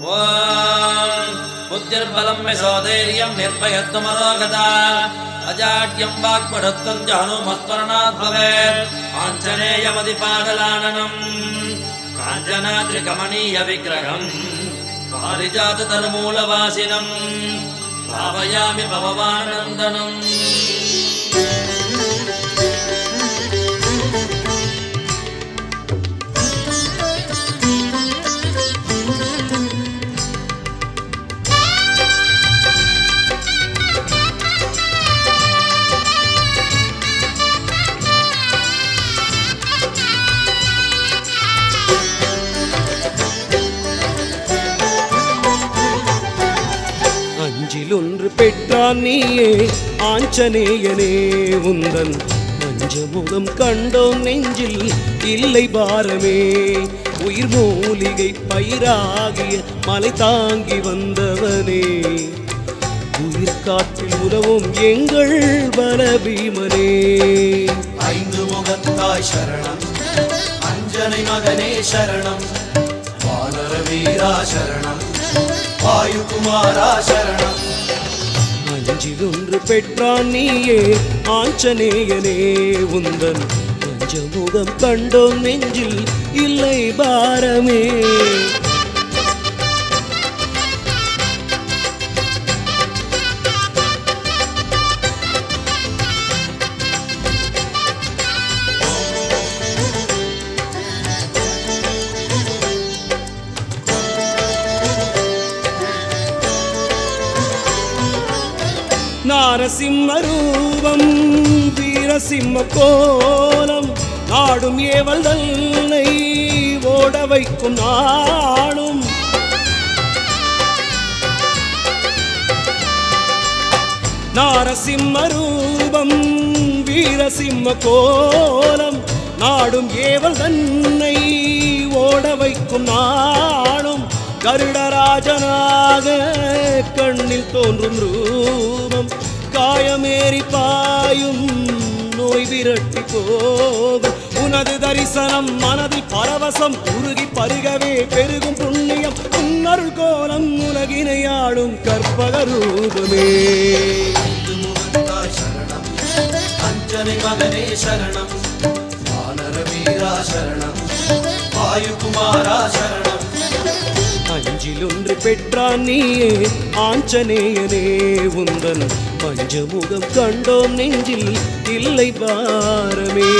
ॐ बुद्धिर्बलं यशोधैर्यं निर्भयत्वमरोगता अजाड्यं वाक्पटत्वं च हनुमत्परणात् भवेत् आञ्जनेयमधिपाटलाननम् काञ्चनाद्रिकमणीयविग्रहम् पारिजाततरुमूलवासिनम् भावयामि भववानन्दनम् அஞ்சில் ஒன்று பெற்றான் நீயே ஆஞ்சநேயனே உந்தன் பஞ்சமுகம் கண்டோம் நெஞ்சில் இல்லை பாரமே உயிர் மூலிகை பயிராகிய மலை தாங்கி வந்தவனே உயிர் காற்றில் உதவும் எங்கள் பலபீமனே ஐந்து முகத்தாய் சரணம் அஞ்சனை மகனே சரணம் வானர வீரா சரணம் வாயுகுமாரா சரணம் அஞ்சில் ஒன்று பெற்றான் நீயே ஆஞ்சநேயனே உந்தன் பஞ்சமுகம் கண்டோம் நெஞ்சில் இல்லை பாரமே நாரசிம்ம ரூபம் வீரசிம்ம கோலம் நாடும் ஏவல் தன்னை ஓட வைக்கும் நாடும் நாரசிம்ம ரூபம் வீரசிம்ம கோலம் நாடும் ஏவல் தன்னை ஓட வைக்கும் நாளும் கருடராஜனாக கண்ணில் தோன்றும் ரூபம் காயமேறி பாயும் நோய் விரட்டி போகும் உனது தரிசனம் மனதில் பரவசம் உருகி பருகவே பெருகும் புண்ணியம் உன்னருள் கோலம் உலகினை ஆளும் கற்பக ரூபமே ஐந்து முகத்தாய் சரணம் அஞ்சனை மகனே சரணம் வானர வீரா சரணம் வாயுகுமாரா சரணம் அஞ்சில் ஒன்று பெற்றான் நீயே ஆஞ்சநேயனே உந்தன் பஞ்சமுகம் கண்டோம் நெஞ்சில் இல்லை பாரமே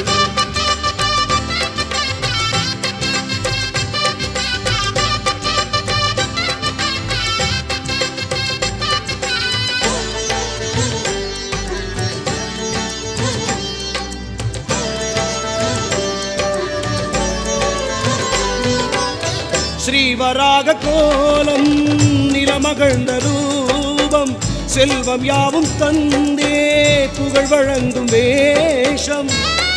ஸ்ரீவராக கோலம் நிலமகழ்ந்த ரூபம் செல்வம் யாவும் தந்தே புகழ் வழங்கும் வேஷம்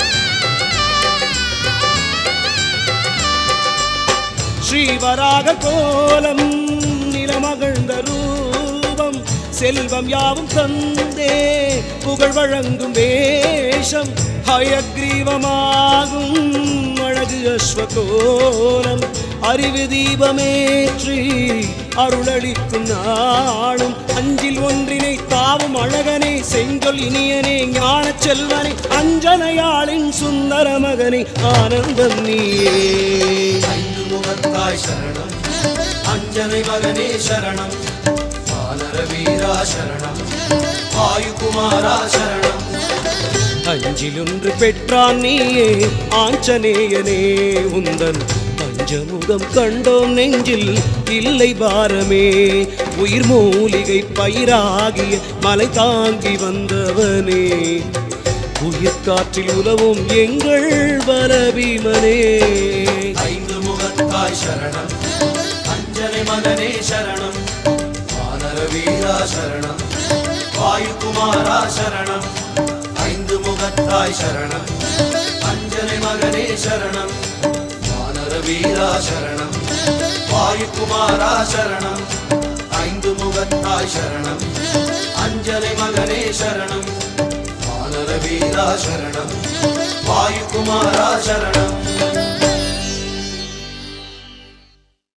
ஸ்ரீவராக கோலம் நிலமகழ்ந்த ரூபம் செல்வம் யாவும் தந்தே புகழ் வழங்கும் வேஷம் ஹயக்ரீவமாகும் அழகு அஸ்வகோலம் அறிவு தீபமேற்றி அருளளிக்கும் நாளும் அஞ்சில் ஒன்றினை தாவும் அழகனே செங்கொல் இனியனே ஞானச் செல்வனே அஞ்சனையாளின் சுந்தர மகனே ஆனந்தம் நீயே ஐந்து முகத்தாய் சரணம் அஞ்சனை மகனே சரணம் வானர வீரா சரணம் வாயுகுமாரா சரணம் அஞ்சில் ஒன்று பெற்றான் நீயே ஆஞ்சநேயனே உந்தன் பஞ்சமுகம் கண்டோம் நெஞ்சில் இல்லை பாரமே உயிர் மூலிகை பயிராகிய மலை தாங்கி வந்தவனே உயிர் காற்றில் உலவும் எங்கள் பலபீமனே ஐந்து முகத்தாய் சரணம் அஞ்சனை மகனே சரணம் வானர வீரா சரணம் வாயுகுமாரா சரணம் ஐந்து முகத்தாய் சரணம் அஞ்சனை மகனே சரணம் வானர வீரா சரணம் வாயுகுமாரா சரணம் ஐந்து முகத்தாய் சரணம் அஞ்சனை மகனே சரணம் வானர வீரா சரணம் வாயுகுமாரா சரணம்